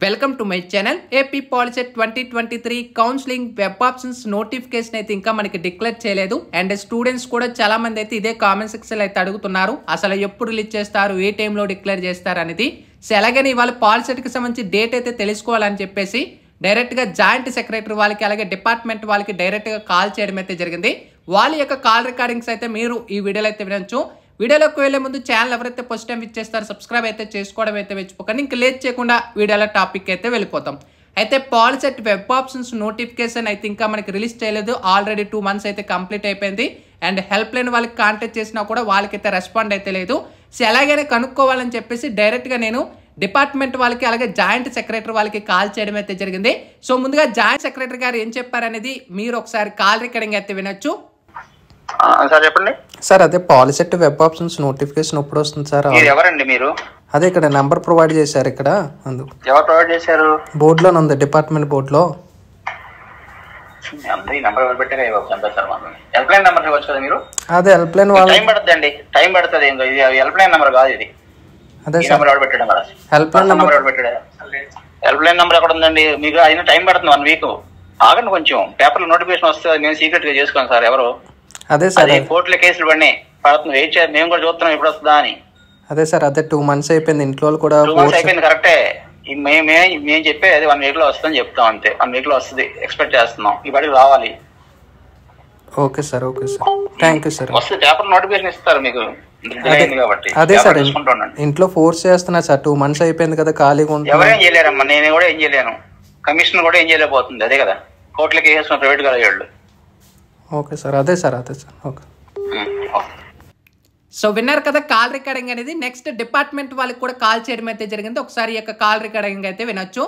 Welcome to my channel AP POLYCET twenty twenty three counselling web options notification అయితే ఇంకా మనకి declare చేయలేదు and students కూడా చాలా మంది అయితే ఇదే కామెంట్ సెక్షన్ అయితే అడుగుతున్నారు అసలు ఎప్పుడు రిలీజ్ చేస్తారు ఏ టైంలో డిక్లేర్ చేస్తారు అనేది సో అలాగని ఇవాళ పాలిసెట్కి సంబంధించి డేట్ అయితే తెలుసుకోవాలని చెప్పేసి డైరెక్ట్గా జాయింట్ సెక్రటరీ వాళ్ళకి అలాగే డిపార్ట్మెంట్ వాళ్ళకి డైరెక్ట్గా కాల్ చేయడం అయితే జరిగింది వాళ్ళ యొక్క కాల్ రికార్డింగ్స్ అయితే మీరు ఈ వీడియోలో అయితే వినొచ్చు వీడియోలోకి వెళ్ళే ముందు ఛానల్ ఎవరైతే ఫస్ట్ టైం ఇచ్చేస్తారో సబ్స్క్రైబ్ అయితే చేసుకోవడం అయితే మర్చిపోకండి ఇంక లేట్ చేయకుండా వీడియోలో టాపిక్ అయితే వెళ్ళిపోతాం అయితే పాలిసెట్ వెబ్ ఆప్షన్స్ నోటిఫికేషన్ అయితే ఇంకా మనకి రిలీజ్ చేయలేదు ఆల్రెడీ టూ మంత్స్ అయితే కంప్లీట్ అయిపోయింది అండ్ హెల్ప్ లైన్ వాళ్ళకి కాంటాక్ట్ చేసినా కూడా వాళ్ళకైతే రెస్పాండ్ అయితే లేదు సో ఎలాగైనా కనుక్కోవాలని చెప్పేసి డైరెక్ట్గా నేను డిపార్ట్మెంట్ వాళ్ళకి అలాగే జాయింట్ సెక్రటరీ వాళ్ళకి కాల్ చేయడం అయితే జరిగింది సో ముందుగా జాయింట్ సెక్రటరీ గారు ఏం చెప్పారనేది మీరు ఒకసారి కాల్ రికార్డింగ్ అయితే వినొచ్చు ఆ, సార్ చెప్పండి సార్ అదే పాలిసెట్ వెబ్ ఆప్షన్స్ నోటిఫికేషన్ ఎప్పుడు వస్తుంది సార్ మీరు ఎవరండి మీరు అదే ఇక్కడ నెంబర్ ప్రొవైడ్ చేశారు ఇక్కడ అందుకు ఎవరు ప్రొవైడ్ చేశారు బోర్డులో ఉంది డిపార్ట్మెంట్ బోర్డులో అందరి నెంబర్ ఎవరు పెట్టారా ఇవ్వచ్చు చంపేస్తారు మమ్మల్ని హెల్ప్ లైన్ నెంబర్ ఇవ్వచ్చు కదా మీరు అదే హెల్ప్ లైన్ వాళ్ళ టైం పడుతుందండి టైం పడుతుంది ఏందో ఇది హెల్ప్ లైన్ నెంబర్ కాదు ఇది అదే ఈ సార్ నెంబర్ ఎవరు పెట్టాడు కదా హెల్ప్ లైన్ నెంబర్ నెంబర్ ఎవరు పెట్టాడు హెల్ప్ లైన్ నెంబర్ ఎక్కడ ఉందండి మీకు అయినా టైం పడుతుంది వన్ వీక్ ఆగండి కొంచెం పేపర్లో నోటిఫికేషన్ వస్తే నేను సీక్రెట్ గా చేసుకోను సార్ ఎవరు అదే సార్ అదే కోర్టులో కేసులు పడినాయి పడుతుంది వెయిట్ చేయాలి మేము కూడా చూస్తున్నాం ఎప్పుడు వస్తుందా అని అదే సార్ అదే టూ మంత్స్ అయిపోయింది ఇంట్లో వాళ్ళు కూడా టూ మంత్స్ బోర్డ్స్ అయిపోయింది కరెక్టే ఈ మే- మే మేము చెప్పే అది వన్ వీక్ లో వస్తుందని చెప్తాం అంతే వన్ వీక్ లో వస్తుంది ఎక్స్పెక్ట్ చేస్తున్నాం ఈ బడికి రావాలి okay sir okay sir thank you sir వస్తుంది పేపర్ నోటిఫికేషన్ ఇస్తారు మీకు delay అయింది కాబట్టి అదే పేపర్ సార్ చూసుకుంటూ ఉండండి ఇంట్లో ఫోర్స్ చేస్తున్నా సార్ టూ మంత్స్ అయిపోయింది కదా ఖాళీగా ఉంటున్నా ఎవరేం చేయలేరమ్మా నేను కూడా ఏం చేయలేను కమిషన్ కూడా ఏం చేయలేకపోతుంది అదే కదా కోర్టులకి వేసిన ప్రైవేట్ కాలేజీళ్ళు ఓకే సార్ అదే సార్ అదే సార్ ఓకే సో విన్నారు కదా కాల్ రికార్డింగ్ అనేది నెక్స్ట్ డిపార్ట్మెంట్ వాళ్ళకి కూడా కాల్ చేయడం అయితే జరిగింది ఒకసారి ఈ యొక్క కాల్ రికార్డింగ్ అయితే వినొచ్చు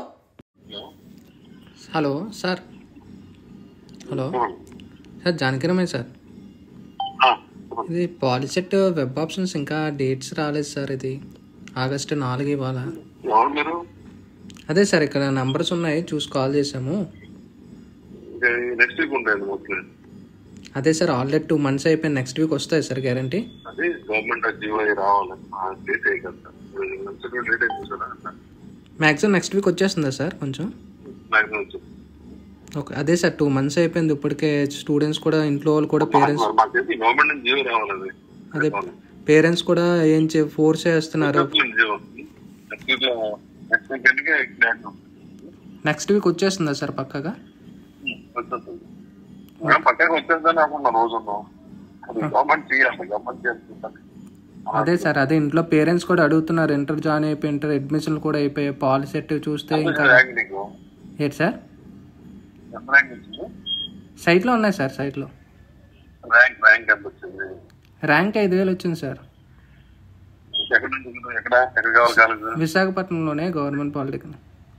హలో సార్ హలో సార్ జానకిరమే సార్ ఇది పాలిసెట్ వెబ్ ఆప్షన్స్ ఇంకా డేట్స్ రాలేదు సార్ ఇది ఆగస్టు నాలుగు ఇవాళ ఎవరు మీరు అదే సార్ ఇక్కడ నంబర్స్ ఉన్నాయి చూసి కాల్ చేసాము నెక్స్ట్ వీక్ ఉంటాయండి మొత్తం అదే సార్ ఆల్రెడీ టూ మంత్స్ అయిపోయింది నెక్స్ట్ వీక్ వస్తాయి సార్ గ్యారంటీ అది గవర్నమెంట్ జీవో అయి రావాలి ఆ డేట్ అయ్యి కదా డేట్ అయి చూసారా మ్యాక్సిమం నెక్స్ట్ వీక్ వచ్చేస్తుందా సార్ కొంచెం మ్యాక్సిమం వచ్చి ఓకే అదే సార్ టూ మంత్స్ అయిపోయింది ఇప్పటికే స్టూడెంట్స్ కూడా ఇంట్లో వాళ్ళు కూడా పేరెంట్స్ మాకు తెలిసి గవర్నమెంట్ నుంచి జీవో రావాలి అది అదే పేరెంట్స్ కూడా ఏం చే ఫోర్స్ చేస్తున్నారు Government జీవో నెక్స్ట్ వీక్ లో నెక్స్ట్ వీక్ ఎందుకే డేట్ నెక్స్ట్ వీక్ వచ్చేస్తుందా సార్ పక్కగా వచ్చేస్తుంది మనం పక్కకి వచ్చేద్దాం అనుకున్నా రోజు ఉన్నాం అది గవర్నమెంట్ చేయాలి గవర్నమెంట్ చేస్తుంది అదే సార్ అదే ఇంట్లో పేరెంట్స్ కూడా అడుగుతున్నారు ఇంటర్ జాయిన్ అయిపోయి ఇంటర్ అడ్మిషన్ కూడా అయిపోయాయి పాలిసెట్ చూస్తే ఇంకా ర్యాంక్ నీకు ఏంటి సార్ ఎంత ర్యాంక్ వచ్చింది సైట్లో ఉన్నాయి సార్ సైట్లో ర్యాంక్ ర్యాంక్ ఎంత వచ్చింది ర్యాంక్ ఐదు వేలు వచ్చింది సార్ ఎక్కడ నుంచి ఉంది? ఎక్కడ ఎక్కడ కావాలి కాలేజ్ విశాఖపట్నంలోనే గవర్నమెంట్ పాలిటెక్నిక్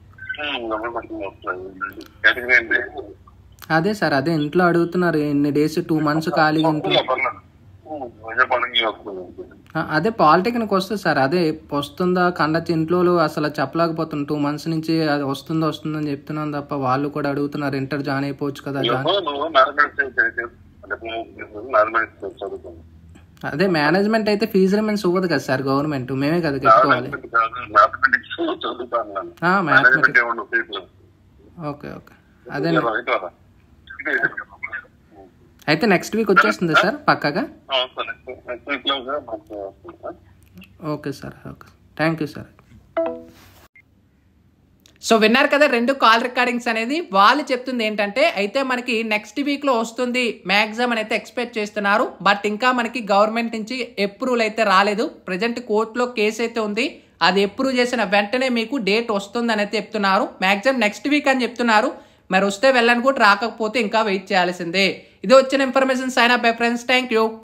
కేటగిరీ ఏంటి అదే సార్ అదే ఇంట్లో అడుగుతున్నారు ఎన్ని డేస్ టూ మంత్స్ ఖాళీగా ఉంటుంది విజయపడంగి వస్తుంది ఆ, అదే పాలిటెక్నిక్ వస్తుంది సార్ అదే వస్తుందా కండక్ట్ ఇంట్లో వాళ్ళు అసలు చెప్పలేకపోతున్నారు టూ మంత్స్ నుంచి అది వస్తుందా వస్తుందని చెప్తున్నాను తప్ప వాళ్ళు కూడా అడుగుతున్నారు ఇంటర్ జాయిన్ అయిపోవచ్చు కదా జాయిన్ నువ్వు మ్యాథమెటిక్స్ అంటే మ్యాథమెటిక్స్ చదువుతాను అదే మేనేజ్మెంట్ అయితే ఫీజు రిమెంట్స్ ఇవ్వదు కదా సార్ గవర్నమెంట్ మేమే కదా కట్టుకోవాలి మ్యాథమెటిక్స్ చదువుతాను నేను ఆ, మ్యాథమెటిక్స్ మేనేజ్మెంట్ ఏమన్నా ఫీజు ఓకే ఓకే అదే ఇట్లా అయితే నెక్స్ట్ వీక్ వచ్చేస్తుందా సార్ పక్కగా నెక్స్ట్ వీక్ లో మాకు వస్తుంది okay sir okay thank you sir so విన్నారు కదా రెండు కాల్ రికార్డింగ్స్ అనేది వాళ్ళు చెప్తుంది ఏంటంటే అయితే మనకి నెక్స్ట్ వీక్లో వస్తుంది మ్యాక్సిమం అని అయితే ఎక్స్పెక్ట్ చేస్తున్నారు బట్ ఇంకా మనకి గవర్నమెంట్ నుంచి అప్రూవల్ అయితే రాలేదు ప్రజెంట్ కోర్టులో కేసు అయితే ఉంది అది అప్రూవ్ చేసిన వెంటనే మీకు డేట్ వస్తుంది అని అయితే చెప్తున్నారు మ్యాక్సిమం నెక్స్ట్ వీక్ అని చెప్తున్నారు మరి వస్తే వెళ్ళనుకుంటే రాకపోతే ఇంకా వెయిట్ చేయాల్సిందే ఇది వచ్చిన information sign up friends thank you